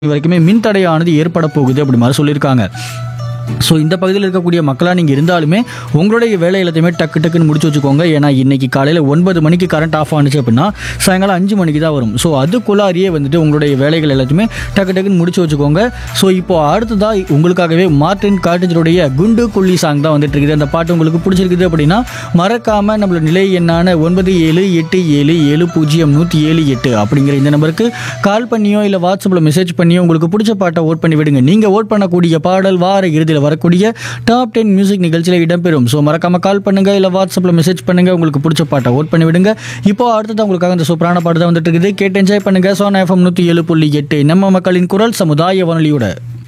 வரைக்குமே மின் தடையானது ஏற்பட போகுது அப்படி மாதிரி சொல்லியிருக்காங்க ஸோ இந்த பகுதியில் இருக்கக்கூடிய மக்களாக நீங்கள் இருந்தாலுமே உங்களுடைய வேலை எல்லாத்தையுமே டக்கு டக்குன்னு முடிச்சு வச்சுக்கோங்க ஏன்னா இன்னைக்கு காலையில் ஒன்பது மணிக்கு கரண்ட் ஆஃப் ஆனிச்சு அப்படின்னா சாயங்காலம் அஞ்சு மணிக்கு தான் வரும் ஸோ அதுக்குள்ளாரியே வந்துட்டு உங்களுடைய வேலைகள் எல்லாத்தையுமே டக்கு டக்குன்னு முடிச்சு வச்சுக்கோங்க ஸோ இப்போ அடுத்ததாக உங்களுக்காகவே மார்டின் காட்டேஜருடைய குண்டு குள்ளி சாங் தான் வந்துட்டு இருக்குது அந்த பாட்டு உங்களுக்கு பிடிச்சிருக்குது அப்படின்னா மறக்காம நம்மளோட நிலை எண்ணான ஒன்பது ஏழு எட்டு ஏழு ஏழு பூஜ்ஜியம் நூற்றி ஏழு எட்டு அப்படிங்கிற இந்த நம்பருக்கு கால் பண்ணியோ இல்லை வாட்ஸ்அப்பில் மெசேஜ் பண்ணியோ உங்களுக்கு பிடிச்ச பாட்டை ஓட் பண்ணி விடுங்க நீங்கள் ஓட் பண்ணக்கூடிய பாடல் வார இறுதியில் வரக்கூடிய டாப் டென் மியூசிக் நிகழ்ச்சியில் இடம்பெறும் ஸோ மறக்காம கால் பண்ணுங்க இல்லை வாட்ஸ்அப்பில் மெசேஜ் பண்ணுங்க உங்களுக்கு பிடிச்ச பாட்டை ஓட் பண்ணி விடுங்க இப்போ அடுத்தது உங்களுக்காக இந்த சூப்பரான பாட்டு தான் வந்துட்டு இருக்குது கேட்டு என்ஜாய் பண்ணுங்க சோனா எஃப்எம் நூற்றி ஏழு புள்ளி எட்டு நம்ம மக்களின் குரல் சமுதாய வானொலியோட